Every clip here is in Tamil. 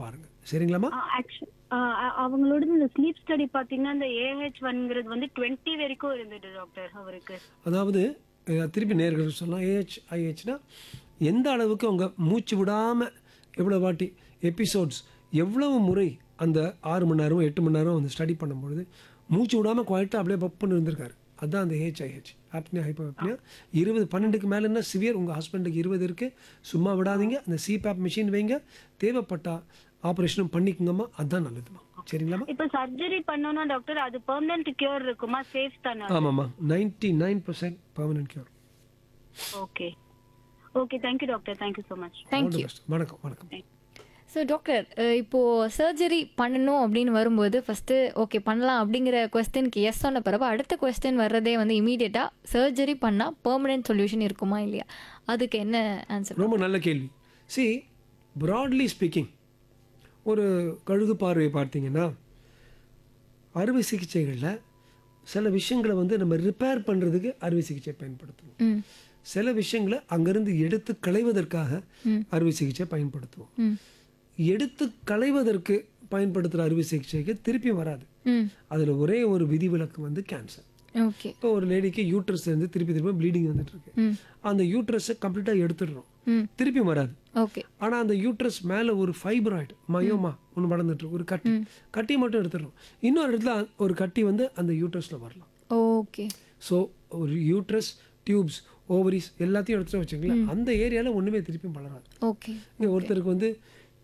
பாருங்க சரிங்களாம்மா ஆக்சுவலி அவங்களோட இந்த ஸ்லீப் ஸ்டடி பாத்தீங்கன்னா இந்த ஏஹெச் ஒன்ங்கிறது வந்து டுவெண்ட்டி வரைக்கும் இருந்தது டாக்டர் அவருக்கு அதாவது அஹ், திருப்பி நேர்கள் சொல்லலாம் ஏஹெச் ஐஹெச்னா எந்த அளவுக்கு அவங்க மூச்சு விடாமல் எவ்வளோ வாட்டி எபிசோட்ஸ் எவ்வளவு முறை அந்த ஆறு மணி நேரம் எட்டு மணி நேரம் வந்து ஸ்டடி பண்ணும்பொழுது மூச்சு விடாமல் குவாய்ட்டாக அப்படியே பப்புன்னு இருந்திருக்காரு அதுதான் அந்த ஏஹெச்ஐஹெச் ஆப்னியா ஹைப்போ ஆப்னியா இருபது பன்னெண்டுக்கு மேலேன்னா சிவியர் உங்கள் ஹஸ்பண்டுக்கு இருபது இருக்குது சும்மா விடாதீங்க அந்த சிபேப் மிஷின் வைங்க தேவைப்பட்டா ஆப்ரேஷனும் பண்ணிக்கோங்கம்மா அதுதான் நல்லதும்மா சரிங்களாம்மா இப்ப சர்ஜரி பண்ணோம்னா டாக்டர் அது பெர்மனன்ட் கியூர் இருக்குமா சேஃப் தானே ஆமாம்மா ninety nine percent permanent cure okay okay thank you doctor thank you so much thank you வணக்கம் வணக்கம் ஸோ டாக்டர் இப்போ சர்ஜரி பண்ணணும் அப்படின்னு வரும்போது ஃபர்ஸ்ட் ஓகே பண்ணலாம் அப்படிங்கிற கொஸ்டினுக்கு எஸ் சொன்ன பிறகு அடுத்த கொஸ்டின் வர்றதே வந்து இமீடியட்டாக சர்ஜரி பண்ணால் பெர்மனெண்ட் சொல்யூஷன் இருக்குமா இல்லையா அதுக்கு என்ன ஆன்சர் ரொம்ப நல்ல கேள்வி சி ப்ராட்லி ஸ்பீக்கிங் ஒரு கழுகு பார்வையை பார்த்தீங்கன்னா அறுவை சிகிச்சைகளில் சில விஷயங்களை வந்து நம்ம ரிப்பேர் பண்ணுறதுக்கு அறுவை சிகிச்சை பயன்படுத்துவோம் ம் சில விஷயங்களை அங்கேருந்து எடுத்து களைவதற்காக அறுவை சிகிச்சை பயன்படுத்துவோம் ம் எடுத்து களைவதற்கு பயன்படுத்துகிற அறுவை சிகிச்சைக்கு திருப்பி வராது ம் அதில் ஒரே ஒரு விதிவிலக்கு வந்து கேன்சர் ஓகே இப்போ ஒரு லேடிக்கு யூட்ரஸ் இருந்து திருப்பி திருப்பி ப்ளீடிங் வந்துட்டு இருக்கு ம் அந்த யூட்ரஸை கம்ப்ளீட்டாக எடுத்துடுறோம் ம் திருப்பி வராது ஓகே ஆனால் அந்த யூட்ரஸ் மேலே ஒரு ஃபைப்ராய்டு மயோமா ஒன்று வளர்ந்துட்டு இருக்கு, ஒரு கட்டி கட்டி மட்டும் எடுத்துடுறோம் இன்னொரு இடத்துல ஒரு கட்டி வந்து அந்த யூட்ரஸில் வரலாம் ஓகே ஸோ ஒரு யூட்ரஸ் டியூப்ஸ் ஓவரிஸ் எல்லாத்தையும் எடுத்துட்டு வச்சுங்களேன் அந்த ஏரியாவில் ஒன்றுமே திருப்பியும் வளராது ஓகே இங்கே ஒருத்தருக்கு வந்து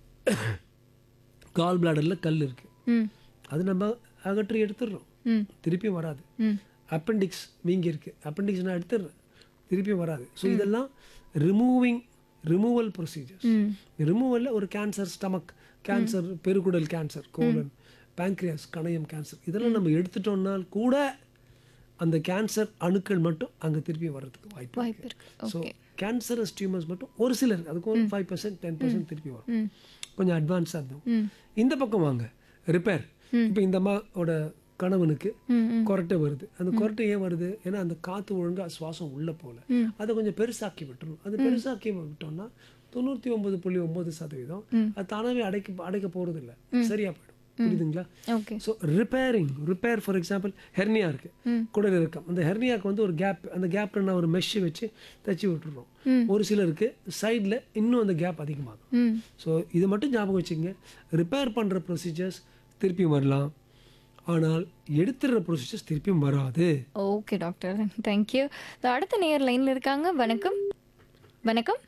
கால் பிளாடரில் கல் இருக்குது ம் அது நம்ம அகற்றி எடுத்துடுறோம் ம் திருப்பியும் வராது ம் அப்பெண்டிக்ஸ் வீங்கி இருக்கு அப்பெண்டிக்ஸ் நான் எடுத்துடுறேன் திருப்பியும் வராது ஸோ இதெல்லாம் ரிமூவிங் ரிமூவல் ப்ரொசீஜர்ஸ் ம் ரிமூவலில் ஒரு கேன்சர் ஸ்டமக் கேன்சர் பெருகுடல் கேன்சர் கோலன் pancreas கணையம் கேன்சர் இதெல்லாம் நம்ம எடுத்துட்டோம்னால் கூட அந்த கேன்சர் அணுக்கள் மட்டும் அங்கே திருப்பி வர்றதுக்கு வாய்ப்பு வாய்ப்பு இருக்கு இருக்கு ஸோ ஓகே கேன்சரஸ் டியூமர்ஸ் மட்டும் ஒரு சிலர் அதுக்கு ஒரு ஃபைவ் பர்சன்ட் டென் பர்சன்ட் திருப்பி வரும் ம் கொஞ்சம் அட்வான்ஸாக இருந்தோம் ம் இந்த பக்கம் வாங்க ரிப்பேர் இப்போ இந்த அம்மாவோட கணவனுக்கு ம் ம் கொரட்டை வருது அந்த கொரட்டை ஏன் வருது ஏன்னா அந்த காற்று ஒழுங்கா சுவாசம் உள்ள போல அதை கொஞ்சம் பெருசாக்கி விட்டுரும் அது பெருசாக்கி விட்டோம்னா தொண்ணூற்றி ஒன்பது புள்ளி ஒன்பது சதவீதம் அது தானாகவே அடைக்க அடைக்க போகிறது இல்லை சரியா போயிடும் புரியுதுங்களா okay so repairing repair for example hernia இருக்கு குடல் இறக்கம் அந்த ஹெர்னியாக்கு வந்து ஒரு கேப் அந்த கேப்ல நான் ஒரு மெஷ் வச்சு தச்சு விட்டுறோம் ஒரு சிலருக்கு சைடில் இன்னும் அந்த கேப் அதிகமாகும் ம் ஸோ இது மட்டும் ஞாபகம் வச்சுங்க ரிப்பேர் பண்ணுற ப்ரொசீஜர்ஸ் திருப்பியும் வரலாம் ஆனால் எடுத்துடுற ப்ரொசீஜர்ஸ் திருப்பியும் வராது ஓகே டாக்டர் தேங்க்யூ அடுத்த நேர் லைனில் இருக்காங்க வணக்கம் வணக்கம்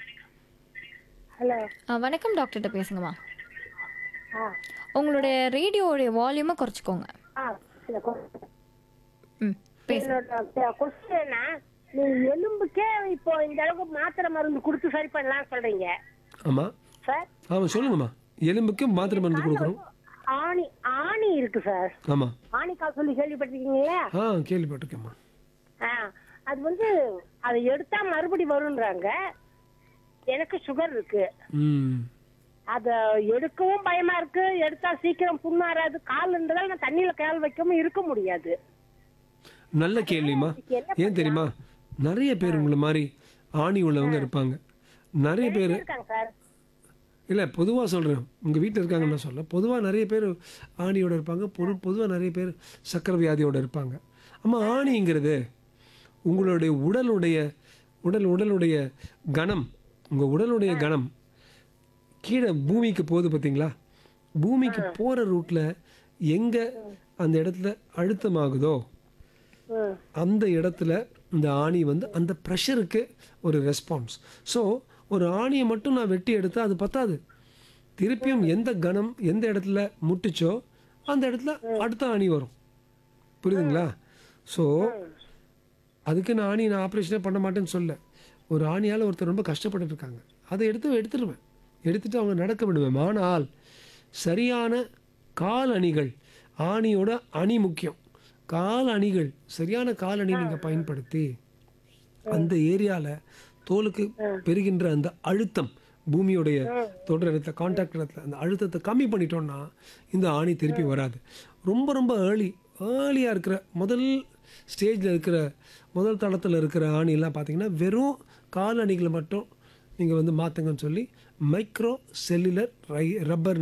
ஹலோ ஆ, வணக்கம் டாக்டர்கிட்ட பேசுங்கம்மா ஆ உங்களுடைய ரேடியோடைய வால்யூமை குறைச்சிக்கோங்க ஆ இல்ல கொ- ம் பேசு என்னோட கொஸ்டின் என்ன நீ எலும்புக்கே இப்போ இந்த அளவுக்கு மாத்திரை மருந்து கொடுத்து சரி பண்ணலாம் சொல்றீங்க ஆமாம் சார் ஆமாம் சொல்லுங்கம்மா எலும்புக்கு மாத்திரை மருந்து கொடுக்குறோம் ஆணி ஆணி இருக்கு சார் ஆமாம் ஆணிக்கால் சொல்லி கேள்விப்பட்டிருக்கீங்களா ஆ கேள்விப்பட்டிருக்கேம்மா ஆ அது வந்து அதை எடுத்தா மறுபடி வரும்ன்றாங்க எனக்கு சுகர் இருக்கு ம் அத எடுக்கவும் பயமா இருக்கு எடுத்தா சீக்கிரம் புண்ணாராது கால்ன்றதால நான் தண்ணியில கால் வைக்காம இருக்க முடியாது நல்ல கேள்விம்மா ஏன் தெரியுமா நிறைய பேர் உங்களை மாதிரி ஆணி உள்ளவங்க இருப்பாங்க நிறைய பேர் இருக்காங்க சார் இல்லை பொதுவாக சொல்கிறேன் உங்கள் வீட்டில் இருக்காங்கன்னு நான் சொல்ல பொதுவாக நிறைய பேர் ஆணியோட இருப்பாங்க பொது பொதுவாக நிறைய பேர் சக்கரை வியாதியோட இருப்பாங்க அம்மா ஆணிங்கிறது உங்களுடைய உடலுடைய உடல் உடலுடைய கணம் உங்கள் உடலுடைய கணம் கீழே பூமிக்கு போகுது பார்த்தீங்களா பூமிக்கு போகிற ரூட்டில் எங்கே அந்த இடத்துல அழுத்தமாகுதோ ம் அந்த இடத்துல இந்த ஆணி வந்து அந்த ப்ரெஷருக்கு ஒரு ரெஸ்பான்ஸ் ஸோ ஒரு ஆணியை மட்டும் நான் வெட்டி எடுத்தால் அது பத்தாது திருப்பியும் எந்த கணம் எந்த இடத்துல முட்டுச்சோ அந்த இடத்துல அடுத்த ஆணி வரும் புரியுதுங்களா ஸோ அதுக்கு நான் ஆணி நான் ஆப்ரேஷனே பண்ண மாட்டேன்னு சொல்ல ஒரு ஆணியால் ஒருத்தர் ரொம்ப கஷ்டப்பட்டுட்டு இருக்காங்க அதை எடுத்து எடுத்துடுவேன் எடுத்துட்டு அவங்க நடக்க விடுவேன் ஆனால் சரியான கால் அணிகள் ஆணியோட அணி முக்கியம் கால் அணிகள் சரியான கால் அணி நீங்கள் பயன்படுத்தி அந்த ஏரியாவில் தோலுக்கு பெறுகின்ற அந்த அழுத்தம் பூமியுடைய தொடர் இடத்துல கான்டாக்ட் இடத்துல அந்த அழுத்தத்தை கம்மி பண்ணிட்டோம்னா இந்த ஆணி திருப்பி வராது ரொம்ப ரொம்ப ஏர்லி ஏர்லியாக இருக்கிற முதல் ஸ்டேஜில் இருக்கிற முதல் தளத்தில் இருக்கிற ஆணிலாம் பார்த்தீங்கன்னா வெறும் கால் அணிகளை மட்டும் நீங்கள் வந்து மாற்றுங்கன்னு சொல்லி மைக்ரோ செல்லுலர் ரை ரப்பர்